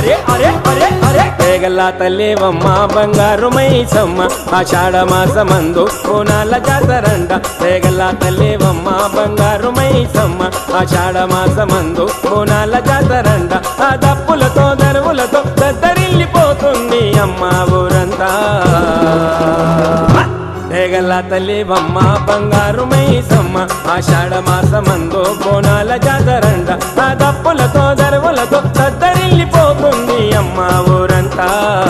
అరే అరే అరే అరే పేగల్లా తల్లివమ్మ బంగారు మైసమ్మ ఆషాఢ మాసమందు కోనాల జాతరంట పేగల్లా తల్లివమ్మ బంగారు మైసమ్మ ఆషాఢ మాసమందు కోనాల జాతరంట ఆ దప్పులతో దరువులతో దద్దరిల్లిపోతుంది అమ్మ ఊరంతా పేగల్లా తల్లివమ్మ బంగారు మైసమ్మ ఆషాఢ మాసమందు కోనాల జాతరంట ఆ దప్పులతో దరువులతో దద్దరిల్లిపోతుంది అమ్మ ఊరంతా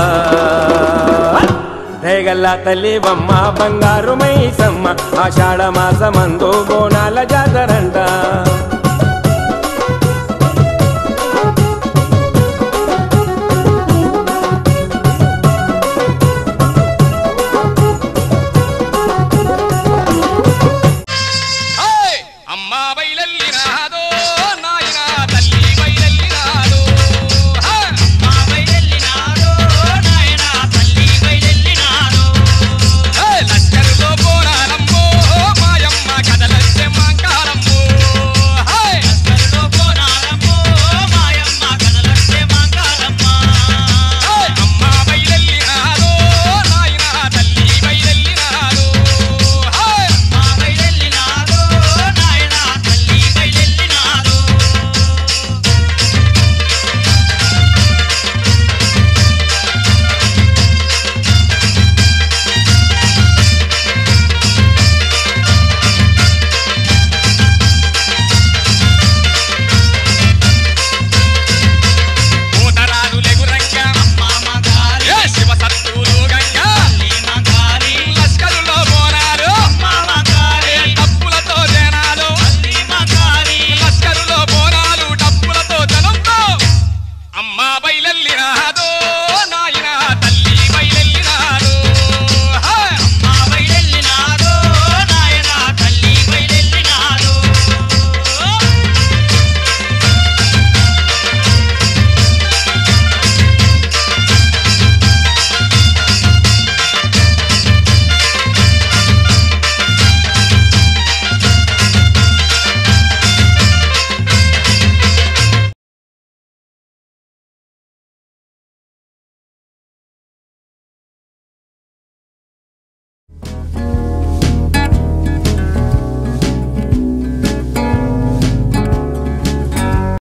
పేగల్లా తల్లివమ్మ బంగారు మైసమ్మ ఆషాఢ మాసమందు బోనాల జాతరంట